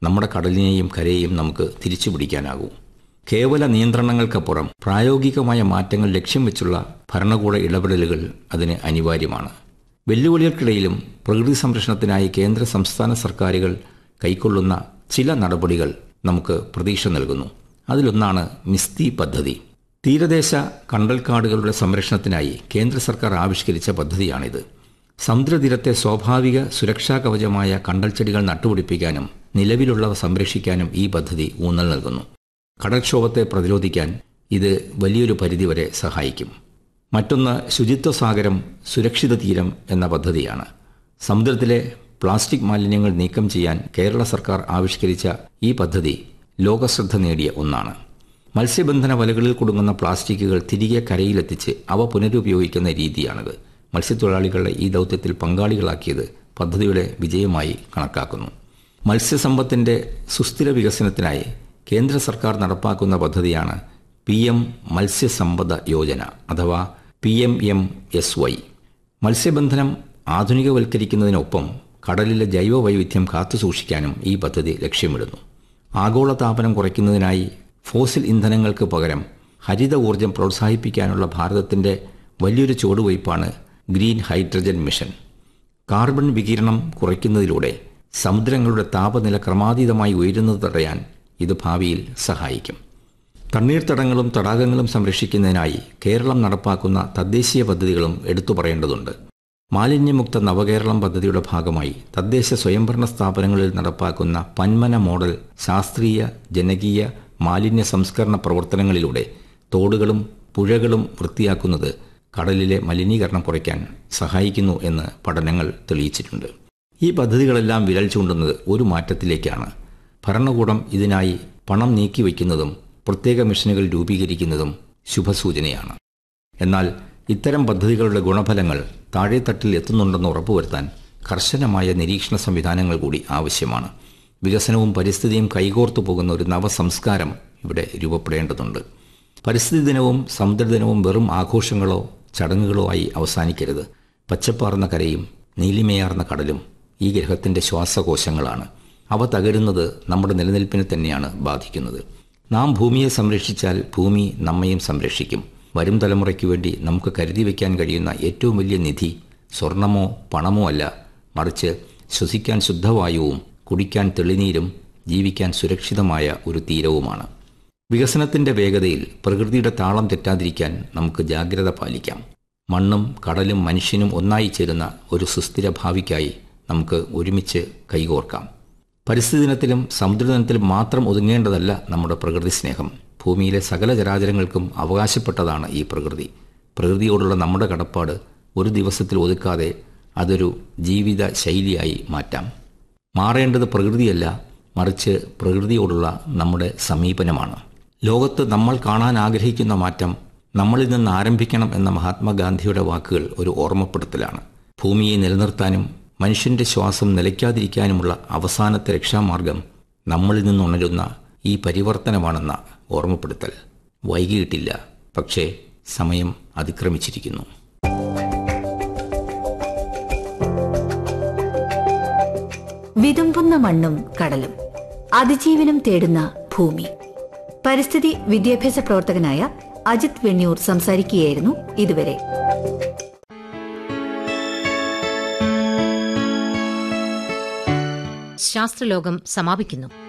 നമ്മുടെ കടലിനെയും കരയെയും നമുക്ക് തിരിച്ചു പിടിക്കാനാകൂ കേവല നിയന്ത്രണങ്ങൾക്കപ്പുറം പ്രായോഗികമായ മാറ്റങ്ങൾ ലക്ഷ്യം വെച്ചുള്ള ഭരണകൂട ഇടപെടലുകൾ അതിന് അനിവാര്യമാണ് വെല്ലുവിളികൾക്കിടയിലും പ്രകൃതി സംരക്ഷണത്തിനായി കേന്ദ്ര സംസ്ഥാന സർക്കാരുകൾ കൈക്കൊള്ളുന്ന ചില നടപടികൾ നമുക്ക് പ്രതീക്ഷ നൽകുന്നു അതിലൊന്നാണ് മിസ്തി പദ്ധതി തീരദേശ കണ്ടൽക്കാടുകളുടെ സംരക്ഷണത്തിനായി കേന്ദ്ര സർക്കാർ ആവിഷ്കരിച്ച പദ്ധതിയാണിത് സമുദ്രതീരത്തെ സ്വാഭാവിക സുരക്ഷാ കവചമായ കണ്ടൽച്ചെടികൾ നട്ടുപിടിപ്പിക്കാനും നിലവിലുള്ളവ സംരക്ഷിക്കാനും ഈ പദ്ധതി ഊന്നൽ നൽകുന്നു കടൽക്ഷോഭത്തെ പ്രതിരോധിക്കാൻ ഇത് വലിയൊരു പരിധിവരെ സഹായിക്കും മറ്റൊന്ന് ശുചിത്വ സാഗരം സുരക്ഷിത തീരം എന്ന പദ്ധതിയാണ് സമുദ്രത്തിലെ പ്ലാസ്റ്റിക് മാലിന്യങ്ങൾ നീക്കം ചെയ്യാൻ കേരള സർക്കാർ ആവിഷ്കരിച്ച ഈ പദ്ധതി ലോകശ്രദ്ധ നേടിയ ഒന്നാണ് മത്സ്യബന്ധന വലകളിൽ കുടുങ്ങുന്ന പ്ലാസ്റ്റിക്കുകൾ തിരികെ കരയിലെത്തിച്ച് അവ പുനരുപയോഗിക്കുന്ന രീതിയാണിത് മത്സ്യത്തൊഴിലാളികളെ ഈ ദൗത്യത്തിൽ പങ്കാളികളാക്കിയത് പദ്ധതിയുടെ വിജയമായി കണക്കാക്കുന്നു മത്സ്യസമ്പത്തിന്റെ സുസ്ഥിര വികസനത്തിനായി കേന്ദ്ര സർക്കാർ നടപ്പാക്കുന്ന പദ്ധതിയാണ് പി എം മത്സ്യസമ്പദ യോജന അഥവാ P M M S Y മത്സ്യബന്ധനം ആധുനികവൽക്കരിക്കുന്നതിനൊപ്പം കടലിലെ ജൈവ വൈവിധ്യം കാത്തുസൂക്ഷിക്കാനും ഈ പദ്ധതി ലക്ഷ്യമിടുന്നു ആഗോളതാപനം കുറയ്ക്കുന്നതിനായി ഫോസിൽ ഇന്ധനങ്ങൾക്ക് പകരം ഹരിത ഊർജം പ്രോത്സാഹിപ്പിക്കാനുള്ള ഭാരതത്തിന്റെ വലിയൊരു ചുവടുവയ്പ്പാണ് ഗ്രീൻ ഹൈഡ്രജൻ മിഷൻ കാർബൺ വികിരണം കുറയ്ക്കുന്നതിലൂടെ സമുദ്രങ്ങളുടെ താപനില ക്രമാതീതമായി ഉയരുന്നത് തടയാൻ ഇത് ഭാവിയിൽ സഹായിക്കും തണ്ണീർത്തടങ്ങളും തടാകങ്ങളും സംരക്ഷിക്കുന്നതിനായി കേരളം നടപ്പാക്കുന്ന തദ്ദേശീയ പദ്ധതികളും എടുത്തു പറയേണ്ടതുണ്ട് മാലിന്യമുക്ത നവകേരളം പദ്ധതിയുടെ ഭാഗമായി തദ്ദേശ സ്വയംഭരണ സ്ഥാപനങ്ങളിൽ നടപ്പാക്കുന്ന പന്മന മോഡൽ ശാസ്ത്രീയ ജനകീയ മാലിന്യ സംസ്കരണ പ്രവർത്തനങ്ങളിലൂടെ തോടുകളും പുഴകളും വൃത്തിയാക്കുന്നത് കടലിലെ മലിനീകരണം കുറയ്ക്കാൻ സഹായിക്കുന്നു എന്ന് പഠനങ്ങൾ തെളിയിച്ചിട്ടുണ്ട് ഈ പദ്ധതികളെല്ലാം വിരൽ ചൂണ്ടുന്നത് ഒരു മാറ്റത്തിലേക്കാണ് ഭരണകൂടം ഇതിനായി പണം നീക്കിവെക്കുന്നതും പ്രത്യേക മിഷനുകൾ രൂപീകരിക്കുന്നതും ശുഭസൂചനയാണ് എന്നാൽ ഇത്തരം പദ്ധതികളുടെ ഗുണഫലങ്ങൾ താഴെത്തട്ടിൽ എത്തുന്നുണ്ടെന്ന് ഉറപ്പുവരുത്താൻ കർശനമായ നിരീക്ഷണ സംവിധാനങ്ങൾ കൂടി ആവശ്യമാണ് വികസനവും പരിസ്ഥിതിയും കൈകോർത്തു പോകുന്ന ഒരു നവസംസ്കാരം ഇവിടെ രൂപപ്പെടേണ്ടതുണ്ട് പരിസ്ഥിതി ദിനവും സമുദ്രദിനവും വെറും ആഘോഷങ്ങളോ ചടങ്ങുകളോ ആയി അവസാനിക്കരുത് പച്ചപ്പാർന്ന കരയും നീലിമയാർന്ന കടലും ഈ ഗ്രഹത്തിന്റെ ശ്വാസകോശങ്ങളാണ് അവ തകരുന്നത് നമ്മുടെ നിലനിൽപ്പിനെ തന്നെയാണ് ബാധിക്കുന്നത് നാം ഭൂമിയെ സംരക്ഷിച്ചാൽ ഭൂമി നമ്മയും സംരക്ഷിക്കും വരും തലമുറയ്ക്ക് വേണ്ടി നമുക്ക് കരുതി വയ്ക്കാൻ കഴിയുന്ന ഏറ്റവും വലിയ നിധി സ്വർണമോ പണമോ അല്ല മറിച്ച് ശ്വസിക്കാൻ ശുദ്ധവായുവും കുടിക്കാൻ തെളിനീരും ജീവിക്കാൻ സുരക്ഷിതമായ ഒരു തീരവുമാണ് വികസനത്തിന്റെ വേഗതയിൽ പ്രകൃതിയുടെ താളം തെറ്റാതിരിക്കാൻ നമുക്ക് ജാഗ്രത പാലിക്കാം മണ്ണും കടലും മനുഷ്യനും ഒന്നായി ചേരുന്ന ഒരു സുസ്ഥിര ഭാവിക്കായി നമുക്ക് ഒരുമിച്ച് കൈകോർക്കാം പരിസ്ഥിതി ദിനത്തിലും സമുദ്രദിനത്തിലും മാത്രം ഒതുങ്ങേണ്ടതല്ല നമ്മുടെ പ്രകൃതി സ്നേഹം ഭൂമിയിലെ സകല ചരാചരങ്ങൾക്കും അവകാശപ്പെട്ടതാണ് ഈ പ്രകൃതി പ്രകൃതിയോടുള്ള നമ്മുടെ കടപ്പാട് ഒരു ദിവസത്തിൽ ഒതുക്കാതെ അതൊരു ജീവിത ശൈലിയായി മാറ്റാം മാറേണ്ടത് പ്രകൃതിയല്ല മറിച്ച് പ്രകൃതിയോടുള്ള നമ്മുടെ സമീപനമാണ് ലോകത്ത് നമ്മൾ കാണാൻ ആഗ്രഹിക്കുന്ന മാറ്റം നമ്മളിൽ നിന്ന് ആരംഭിക്കണം എന്ന മഹാത്മാഗാന്ധിയുടെ വാക്കുകൾ ഒരു ഓർമ്മപ്പെടുത്തലാണ് ഭൂമിയെ നിലനിർത്താനും മനുഷ്യന്റെ ശ്വാസം നിലയ്ക്കാതിരിക്കാനുമുള്ള അവസാനത്തെ രക്ഷാമാർഗം നമ്മളിൽ നിന്നുണരുന്ന ഈ പരിവർത്തനമാണെന്ന ഓർമ്മപ്പെടുത്തൽ വൈകിയിട്ടില്ല പക്ഷേ സമയം അതിക്രമിച്ചിരിക്കുന്നു വിതുമ്പുന്ന മണ്ണും കടലും അതിജീവനം തേടുന്ന ഭൂമി പരിസ്ഥിതി വിദ്യാഭ്യാസ പ്രവർത്തകനായ അജിത് വെണ്ണിയൂർ സംസാരിക്കുകയായിരുന്നു ഇതുവരെ ശാസ്ത്രലോകം സമാപിക്കുന്നു